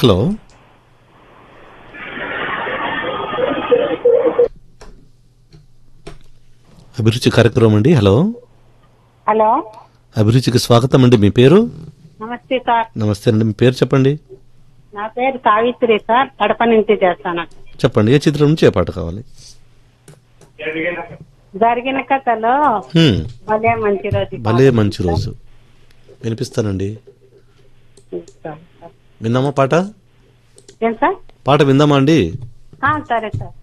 hello అభిరుచి కార్యక్రమం అండి హలో హలో అభిరుచికి స్వాగతం అండి మీ పేరు నమస్తే సార్ నమస్తే అండి మీ పేరు చెప్పండి నా పేరు సావిత్రి సార్ కడప నుంచి చేస్తాను చెప్పండి ఏ చిత్రం నుంచి ఏ పాట కావాలి జరిగిన కథలో హ్మ్, భలే మంచి రోజు భలే మంచి రోజు వినిపిస్తానండి విందామా పాట ఏం సార్ పాట విందామా అండి ఆ, సరే సార్